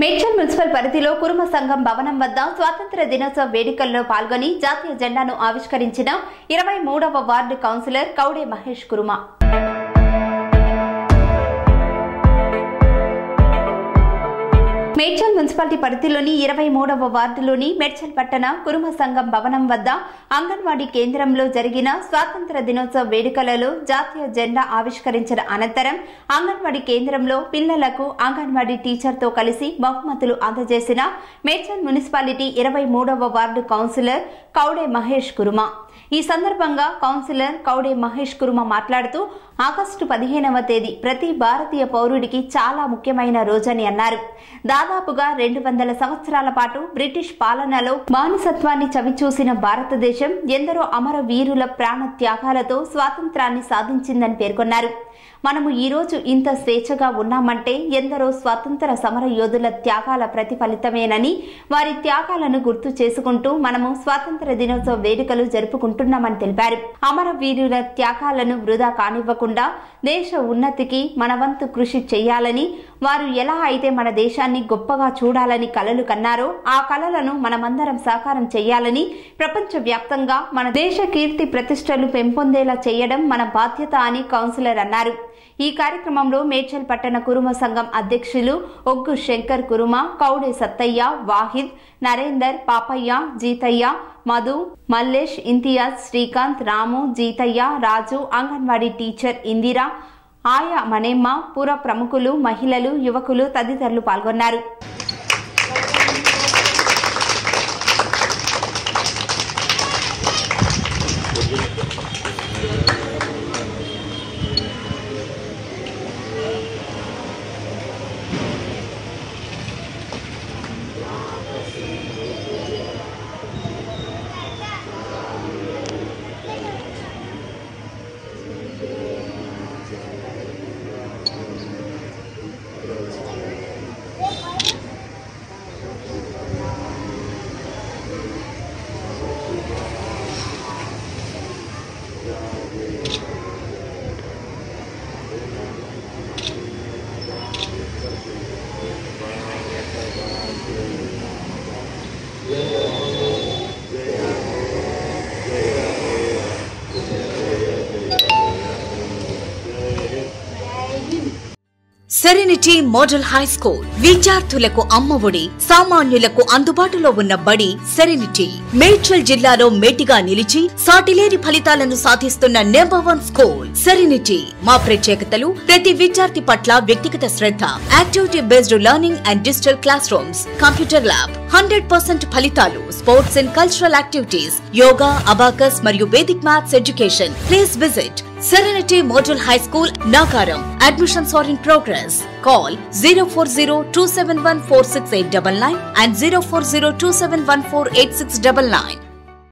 Medchal municipal పరిధిలో కురుమ సంఘం భవనం వద్ద స్వాతంత్ర దినోత్సవ వేడుకల్లో పాల్గొని జాతీయ జెండాను ఆవిష్కరించిన ఇరవై మూడవ ward councillor Kaude Mahesh Kuruma Medchal municipality పరిధిలోని ఇరవై మూడవ వార్డులోని మేడ్చల్ పట్టణ కురుమ సంఘం భవనం వద్ద అంగన్వాడీ కేంద్రంలో జరిగిన స్వాతంత్ర దినోత్సవ వేడుకలలో జాతీయ జెండా ఆవిష్కరించిన అనంతరం అంగన్వాడీ కేంద్రంలో పిల్లలకు అంగన్వాడీ టీచర్తో కలిసి బహుమతులు అందజేసిన మేడ్చల్ మున్సిపాలిటీ ఇరవై మూడవ వార్డు కౌన్సిలర్ కౌడే మహేష్ కురుమ ఈ సందర్భంగా కౌన్సిలర్ కౌడే మహేష్ కురుమ మాట్లాడుతూ ఆగస్టు పదిహేనవ తేదీ ప్రతి భారతీయ పౌరుడికి చాలా ముఖ్యమైన రోజని అన్నారు దాదాపుగా రెండు వందల సంవత్సరాల పాటు బ్రిటిష్ పాలనలో బానిసత్వాన్ని చవిచూసిన భారతదేశం ఎందరో అమర వీరుల ప్రాణ త్యాగాలతో స్వాతంత్రాన్ని సాధించిందని పేర్కొన్నారు మనము ఈ రోజు ఇంత స్వేచ్ఛగా ఉన్నామంటే ఎందరో స్వాతంత్ర సమర యోధుల త్యాగాల ప్రతిఫలితమేనని వారి త్యాగాలను గుర్తు చేసుకుంటూ మనము స్వాతంత్ర దినోత్సవ వేడుకలు జరుపుకుంటున్నామని తెలిపారు అమరవీరుల త్యాగాలను వృధా కానివ్వకుండా దేశ ఉన్నతికి మన వంతు కృషి చేయాలని వారు ఎలా అయితే మన దేశాన్ని గొప్పగా చూడాలని కలలు కన్నారో ఆ కలలను మనమందరం సాకారం చేయాలని ప్రపంచ వ్యాప్తంగా మన దేశ కీర్తి ప్రతిష్టలు పెంపొందేలా చేయడం మన బాధ్యత అని కౌన్సిలర్ అన్నారు ఈ కార్యక్రమంలో మేడ్చల్ పట్టణ కురుమ సంఘం అధ్యక్షులు ఒగ్గు శంకర్ కురుమ కౌడే సత్తయ్య వాహిద్ నరేందర్ పాపయ్య జీతయ్య మధు మల్లేష్ ఇంతియాజ్ శ్రీకాంత్ రాము జీతయ్య రాజు అంగన్వాడీ టీచర్ ఇందిరా ఆయా మనేమ్మ పుర ప్రముఖులు మహిళలు యువకులు తదితరులు పాల్గొన్నారు సెరెనిటీ మోడల్ హై స్కూల్ విద్యార్థులకు అమ్మఒడి సామాన్యులకు అందుబాటులో ఉన్న బడి సెరెనిటీ మేడ్చల్ జిల్లాలో మేటిగా నిలిచి సాటిలేని ఫలితాలను సాధిస్తున్న నెంబర్ వన్ స్కూల్ సెరెనిటీ మా ప్రత్యేకతలు ప్రతి విద్యార్థి పట్ల వ్యక్తిగత శ్రద్ధ activity based learning and digital classrooms computer lab hundred percent ఫలితాలు sports and cultural activities yoga abacus మరియు Vedic maths education please visit Serenity Model High School, Nagaram. Admissions are in progress. Call 040 and 040 271 8699.